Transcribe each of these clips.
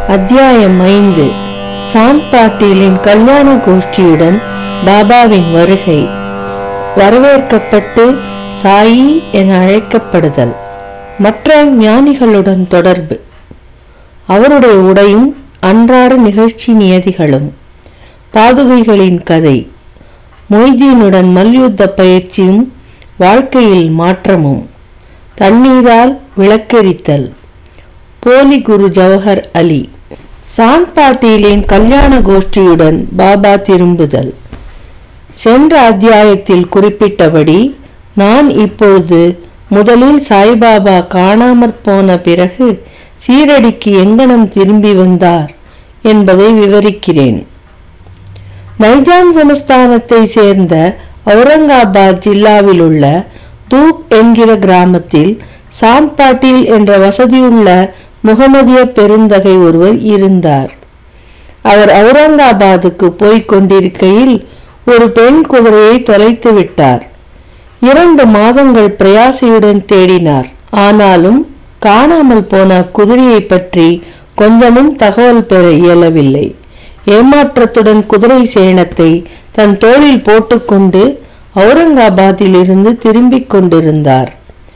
அத்தியாயம் ஐந்து சாந்த் பாட்டீலின் கல்யாண கோஷ்டியுடன் பாபாவின் வருகை வரவேற்கப்பட்டு சாயி என அழைக்கப்படுதல் மற்ற ஞானிகளுடன் தொடர்பு அவருடைய உடையும் அன்றாட நிகழ்ச்சி நியதிகளும் பாதுகைகளின் கதை மொய்தீனுடன் மல்யுத்த பயிற்சியும் வாழ்க்கையில் மாற்றமும் தண்ணீரால் விளக்கெரித்தல் போலி குரு ஜவஹர் அலி சாந்த் பாட்டீலின் கல்யாண கோஷ்டியுடன் பாபா திரும்புதல் சென்ற அத்தியாயத்தில் குறிப்பிட்டபடி நான் இப்பொழுது முதலில் சாய்பாபா காணாமற் போன பிறகு சீரடிக்கு எங்கனம் திரும்பி வந்தார் என்பதை விவரிக்கிறேன் நைஜாம் சமஸ்தானத்தை சேர்ந்த அவுரங்காபாத் ஜில்லாவில் உள்ள தூப் என்கிற கிராமத்தில் சாந்த் பாட்டீல் என்ற வசதியுள்ள முகமதிய பெருந்தகை ஒருவர் இருந்தார் அவர் அவுரங்காபாத்துக்கு போய்க் கொண்டிருக்கையில் ஒரு பெண் குதிரையை தொலைத்து விட்டார் இரண்டு மாதங்கள் பிரயாசையுடன் தேடினார் ஆனாலும் காணாமல் போன குதிரையை பற்றி கொஞ்சமும் தகவல் பெற இயலவில்லை ஏமாற்றத்துடன் குதிரை சேணத்தை தன் தோளில் போட்டுக்கொண்டு அவுரங்காபாத்தில் இருந்து திரும்பிக் கொண்டிருந்தார்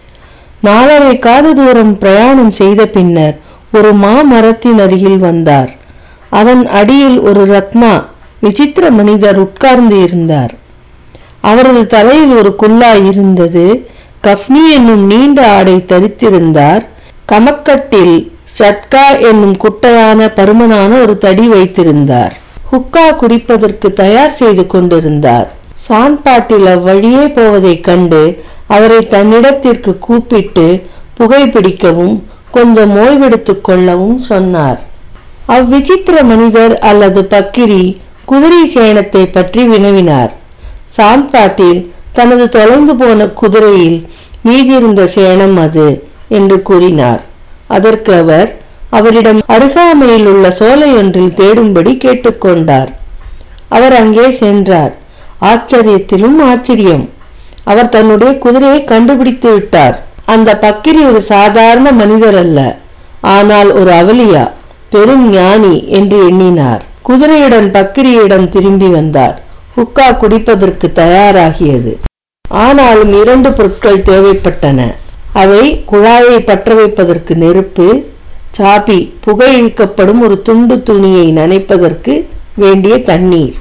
நாலரை காத தூரம் பிரயாணம் செய்த பின்னர் ஒரு மாமரத்தின் அருகில் வந்தார் அதன் அடியில் ஒரு ரத்னா விசித்திர மனிதர் உட்கார்ந்து இருந்தார் அவரது தலையில் ஒரு குல்லாய் இருந்தது கஃப்னி என்னும் நீண்ட ஆடை தரித்திருந்தார் கமக்கட்டில் சட்கா என்னும் குட்டையான பருமனான ஒரு தடி வைத்திருந்தார் ஹுக்கா குடிப்பதற்கு தயார் செய்து கொண்டிருந்தார் சாந்த் பாட்டில் அவ்வழியே போவதைக் கண்டு அவரை தன்னிடத்திற்கு கூப்பிட்டு புகைப்பிடிக்கவும் கொஞ்சம் ஓய்வெடுத்துக் கொள்ளவும் சொன்னார் அவ்விசித்திர மனிதர் அல்லது பக்கிரி குதிரை சேணத்தை பற்றி வினவினார் சாந்த் பாட்டீல் தனது தொலைந்து போன குதிரையில் மீதியிருந்த சேணம் அது என்று கூறினார் அதற்கு அவர் அவரிடம் அருகாமையில் உள்ள சோலையொன்றில் தேடும்படி கேட்டுக்கொண்டார் அவர் அங்கே சென்றார் ஆச்சரியத்திலும் ஆச்சரியம் அவர் தன்னுடைய குதிரையை கண்டுபிடித்து விட்டார் அந்த பக்கிரி ஒரு சாதாரண மனிதர் அல்ல ஆனால் ஒரு அவலியா பெரும் ஞானி என்று எண்ணினார் குதிரையுடன் பக்கிரியிடம் திரும்பி வந்தார் ஹுக்கா குடிப்பதற்கு தயாராகியது ஆனாலும் இரண்டு பொருட்கள் தேவைப்பட்டன அவை குழாயை பற்ற வைப்பதற்கு நெருப்பு சாபி புகை இழுக்கப்படும் ஒரு துண்டு துணியை நனைப்பதற்கு வேண்டிய தண்ணீர்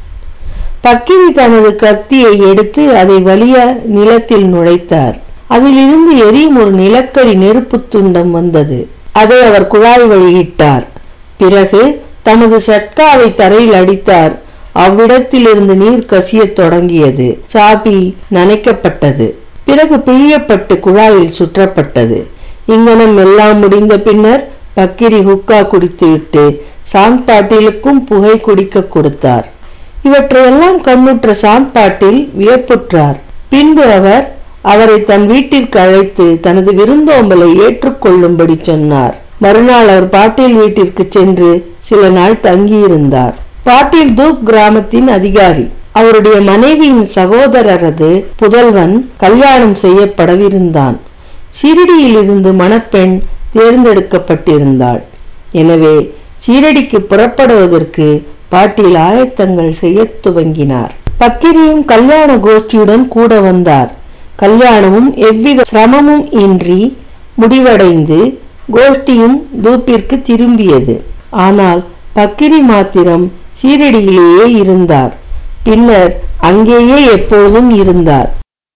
பக்கிரி தனது கத்தியை எடுத்து அதை வலிய நிலத்தில் நுழைத்தார் அதிலிருந்து எரியும் ஒரு நிலக்கரி நெருப்பு துண்டம் வந்தது அதை அவர் குழாய் வழியிட்டார் பிறகு தமது சட்காவை தரையில் அடித்தார் அவ்விடத்திலிருந்து நீர் கசியத் தொடங்கியது சாபி நனைக்கப்பட்டது பிறகு பிழியப்பட்டு குழாயில் சுற்றப்பட்டது இங்கனம் எல்லாம் முடிந்த பின்னர் பக்கிரி ஹுக்கா குடித்துவிட்டு சாந்த் பாட்டீலுக்கும் புகை குடிக்க கொடுத்தார் இவற்றையெல்லாம் கண்ணுற்ற சாந்த் பாட்டீல் வியப்புற்றார் பின்பு அவர் அவரை தன் வீட்டிற்கு அழைத்து தனது விருந்தோம்பலை ஏற்றுக்கொள்ளும்படி சொன்னார் மறுநாள் அவர் பாட்டீல் வீட்டிற்கு சென்று சில நாள் தங்கியிருந்தார் பாட்டீல் தூப் கிராமத்தின் அதிகாரி அவருடைய மனைவியின் சகோதரரது புதல்வன் கல்யாணம் செய்யப்படவிருந்தான் ஷிரடியில் இருந்து மணப்பெண் தேர்ந்தெடுக்கப்பட்டிருந்தாள் எனவே ஷீரடிக்கு புறப்படுவதற்கு பாட்டீல் ஆயத்தங்கள் செய்ய துவங்கினார் பக்கிரியும் கல்யாண கோஷ்டியுடன் கூட வந்தார் கல்யாணமும் எவ்வித சிரமமும் இன்றி முடிவடைந்து கோஷ்டியும் தூப்பிற்கு திரும்பியது ஆனால் பக்கிரி மாத்திரம் சீரடியிலேயே இருந்தார் பின்னர் அங்கேயே எப்போதும் இருந்தார்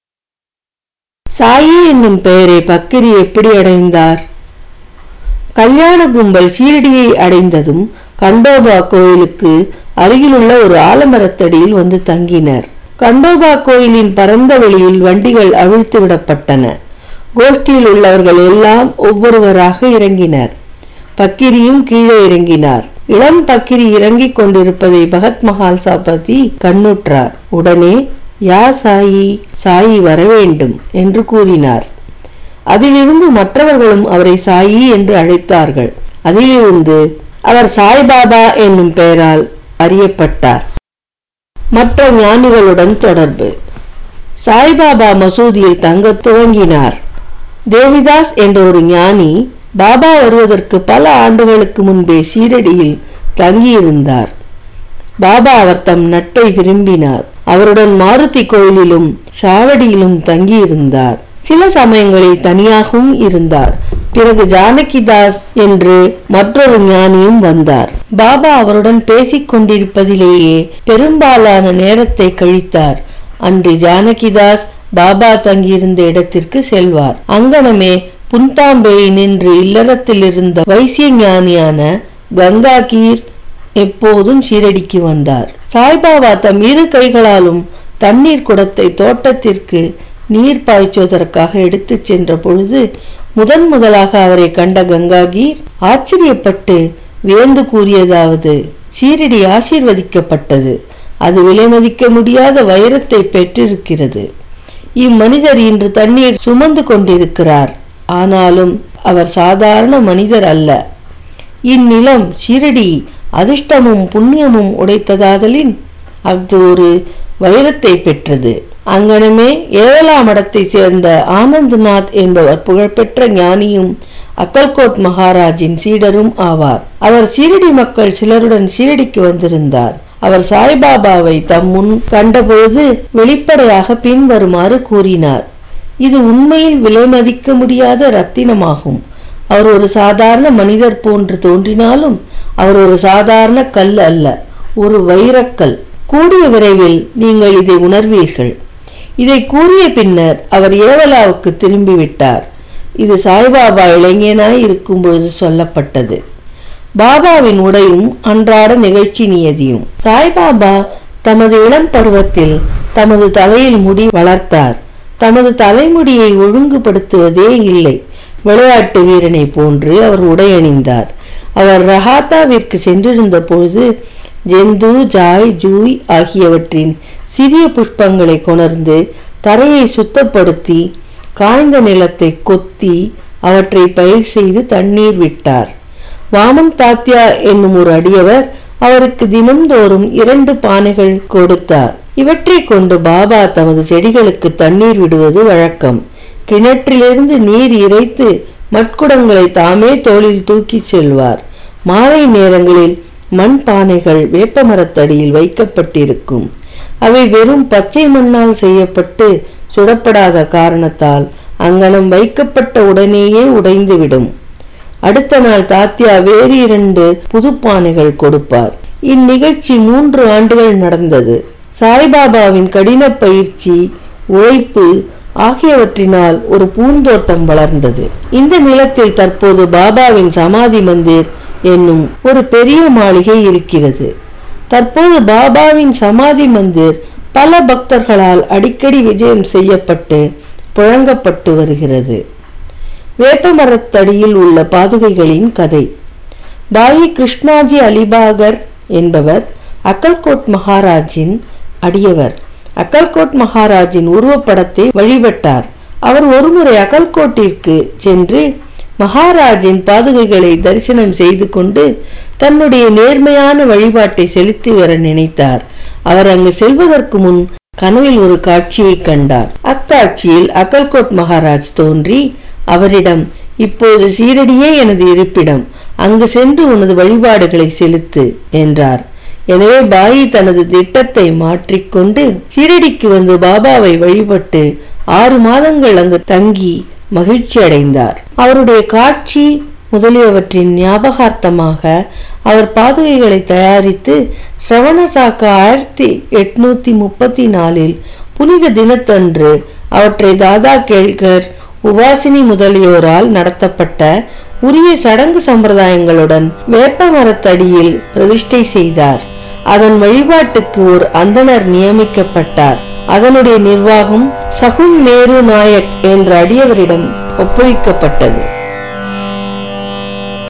சாயி என்னும் பெயரை பக்கிரி எப்படி அடைந்தார் கல்யாண கும்பல் ஷீரடியை அடைந்ததும் கண்டோபா கோயிலுக்கு அருகிலுள்ள ஒரு ஆலமரத்தடியில் வந்து தங்கினர் கண்டோபா கோயிலின் பரந்த வெளியில் வண்டிகள் அவிழ்த்து விடப்பட்டன கோஷ்டியில் உள்ளவர்கள் எல்லாம் ஒவ்வொருவராக இறங்கினர் பக்கிரியும் கீழே இறங்கினார் இளம் பக்கிரி இறங்கிக் கொண்டிருப்பதை பகத் மஹால் சாபதி கண்ணுற்றார் உடனே யா சாயி சாயி வரவேண்டும் என்று கூறினார் அதிலிருந்து மற்றவர்களும் அவரை சாயி என்று அழைத்தார்கள் அதிலிருந்து அவர் சாய்பாபா என்னும் பெயரால் அறியப்பட்டார் மற்ற ஞானிகளுடன் தொடர்பு சாய்பாபா மசூதியில் தங்கத் துவங்கினார் தேவிதாஸ் என்ற ஒரு ஞானி பாபா வருவதற்கு பல ஆண்டுகளுக்கு முன்பே சீரடியில் தங்கியிருந்தார் பாபா அவர் தம் நட்பை விரும்பினார் அவருடன் மாருதி கோயிலிலும் சாவடியிலும் தங்கியிருந்தார் சில சமயங்களில் தனியாகவும் இருந்தார் பிறகு ஜானகிதாஸ் என்று மற்றொரு ஞானியும் வந்தார் பாபா அவருடன் பேசிக் கொண்டிருப்பதிலேயே பெரும்பாலான நேரத்தை கழித்தார் அன்று ஜானகிதாஸ் பாபா தங்கியிருந்த இடத்திற்கு செல்வார் அங்கனமே புன்தாம்பேயை நின்று இல்லறத்தில் இருந்த வைசிய ஞானியான கங்காகீர் எப்போதும் ஷீரடிக்கு வந்தார் சாய்பாபா தம் இரு கைகளாலும் தண்ணீர் குடத்தை தோட்டத்திற்கு நீர் பாய்ச்சுவதற்காக எடுத்துச் சென்ற பொழுது முதன் முதலாக அவரை கண்ட கங்காகீர் ஆச்சரியப்பட்டு வியந்து கூறியதாவது ஷீரடி ஆசீர்வதிக்கப்பட்டது அது விலைமதிக்க முடியாத வைரத்தை பெற்றிருக்கிறது இம்மனிதர் இன்று தண்ணீர் சுமந்து கொண்டிருக்கிறார் ஆனாலும் அவர் சாதாரண மனிதர் அல்ல இந்நிலம் ஷீரடி அதிர்ஷ்டமும் புண்ணியமும் உடைத்ததாதலின் அது ஒரு வைரத்தை பெற்றது அங்கனமே ஏழா மடத்தை சேர்ந்த ஆனந்த்நாத் என்பவர் புகழ்பெற்ற ஞானியும் அக்கல்கோட் மகாராஜின் சீடரும் ஆவார் அவர் சீரடி மக்கள் சிலருடன் சீரடிக்கு வந்திருந்தார் அவர் சாய்பாபாவை தம் முன் கண்டபொழுது வெளிப்படையாக பின்வருமாறு கூறினார் இது உண்மையில் விலைமதிக்க முடியாத ரத்தினமாகும் அவர் ஒரு சாதாரண மனிதர் போன்று தோன்றினாலும் அவர் ஒரு சாதாரண கல் அல்ல ஒரு வைரக்கல் கூடிய விரைவில் நீங்கள் இதை உணர்வீர்கள் இதை கூறிய பின்னர் அவர் ஏவலாவுக்கு திரும்பிவிட்டார் இது சாய்பாபா இளைஞனாய் இருக்கும் பொழுது சொல்லப்பட்டது பாபாவின் உடையும் அன்றாட நிகழ்ச்சி நியதியும் சாய்பாபா தமது இளம் பருவத்தில் தமது தலையில் முடி வளர்த்தார் தமது தலைமுடியை ஒழுங்குபடுத்துவதே இல்லை விளையாட்டு வீரனை போன்று அவர் உடை அணிந்தார் அவர் ரஹாத்தாவிற்கு சென்றிருந்த பொழுது ஜெந்து ஜாய் ஜூய் ஆகியவற்றின் சிறிய புஷ்பங்களை கொணர்ந்து தரையை சுத்தப்படுத்தி காய்ந்த நிலத்தை கொத்தி அவற்றை பயிர் செய்து தண்ணீர் விட்டார் வாமன் தாத்யா என்னும் ஒரு அடியவர் அவருக்கு தினம்தோறும் இரண்டு பானைகள் கொடுத்தார் இவற்றை கொண்டு பாபா தமது செடிகளுக்கு தண்ணீர் விடுவது வழக்கம் கிணற்றிலிருந்து நீர் இறைத்து மட்குடங்களை தாமே தோளில் தூக்கிச் செல்வார் மாலை நேரங்களில் மண் பானைகள் வேப்பமரத்தடியில் வைக்கப்பட்டிருக்கும் அவை வெறும் பச்சை மண்ணால் செய்யப்பட்டு சுடப்படாத காரணத்தால் அங்கனம் வைக்கப்பட்ட உடனேயே உடைந்துவிடும் அடுத்த நாள் தாத்தியா வேறு இரண்டு புதுப்பானைகள் கொடுப்பார் இந்நிகழ்ச்சி மூன்று ஆண்டுகள் நடந்தது சாய்பாபாவின் கடின பயிற்சி உழைப்பு ஆகியவற்றினால் ஒரு பூந்தோட்டம் வளர்ந்தது இந்த நிலத்தில் தற்போது பாபாவின் சமாதி மந்திர் என்னும் ஒரு பெரிய மாளிகை இருக்கிறது தற்போது பாபாவின் சமாதி மந்திர் பல பக்தர்களால் அடிக்கடி விஜயம் செய்யப்பட்டு புழங்கப்பட்டு வருகிறது வேப்பமரத்தடியில் உள்ள பாதுகைகளின் கதை பாயி கிருஷ்ணாஜி அலிபாகர் என்பவர் அக்கல்கோட் மகாராஜின் அடியவர் அக்கல்கோட் மகாராஜின் உருவப்படத்தை வழிபட்டார் அவர் ஒருமுறை அக்கல்கோட்டிற்கு சென்று மகாராஜின் பாதுகைகளை தரிசனம் செய்து கொண்டு தன்னுடைய நேர்மையான வழிபாட்டை செலுத்தி வர நினைத்தார் அவர் அங்கு செல்வதற்கு முன் கனவில் ஒரு காட்சியை கண்டார் அக்காட்சியில் அக்கல்கோட் மகாராஜ் தோன்றி அவரிடம் இப்போது சீரடியே எனது இருப்பிடம் அங்கு சென்று உனது வழிபாடுகளை செலுத்து என்றார் எனவே பாயி தனது திட்டத்தை மாற்றிக்கொண்டு சீரடிக்கு வந்து பாபாவை வழிபட்டு ஆறு மாதங்கள் அங்கு தங்கி மகிழ்ச்சி அடைந்தார் அவருடைய காட்சி முதலியவற்றின் ஞாபகார்த்தமாக அவர் பாதுகைகளை தயாரித்து சிரவணசாக்க ஆயிரத்தி எட்நூத்தி முப்பத்தி நாலில் புனித தினத்தன்று அவற்றை தாதா கேள்கர் உபாசினி முதலியோரால் நடத்தப்பட்ட உரிய சடங்கு சம்பிரதாயங்களுடன் வேப்ப மரத்தடியில் பிரதிஷ்டை செய்தார் அதன் வழிபாட்டுக்கு ஒரு அந்தணர் நியமிக்கப்பட்டார் அதனுடைய நிர்வாகம் சகுன் நேரு நாயக் என்ற அடியவரிடம் ஒப்புவிக்கப்பட்டது